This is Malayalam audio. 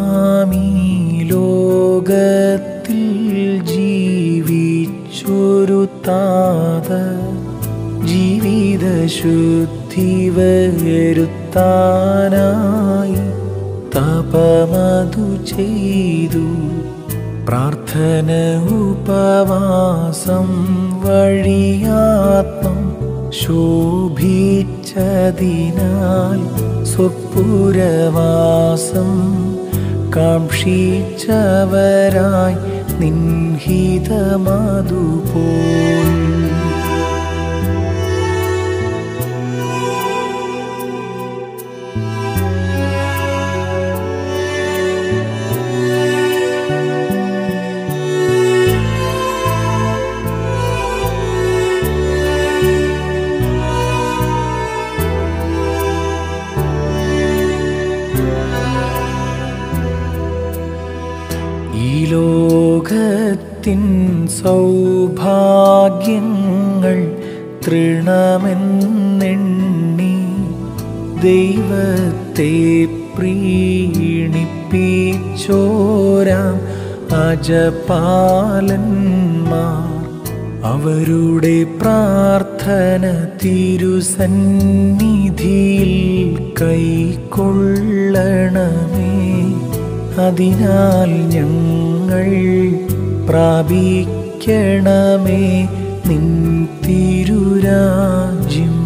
നാമീ ലോകത്തിൽ ജീവിച്ചൊരു താത ജീവിത ശുദ്ധി വരുത്താനായി തപമതു ചെയ്തു പ്രാർത്ഥന ഉപവാസം വഴിയാത്മം ശോഭിച്ചതിനാൽ സ്വപുരവാസം കാക്ഷിച്ചവരായി നിൻഹിതമതുപോൽ ഈ ലോകത്തിൻ സൗഭാഗ്യങ്ങൾ തൃണമെന്നെണ്ണി ദൈവത്തെ പ്രീണിപ്പിച്ചോരാം അജപാലന്മാർ അവരുടെ പ്രാർത്ഥന തിരുസന്നിധിയിൽ കൈക്കൊള്ളണമേ അതിനാൽ ഞങ്ങൾ പ്രാപിക്കണമേ നിൻ തിരുരാജ്യം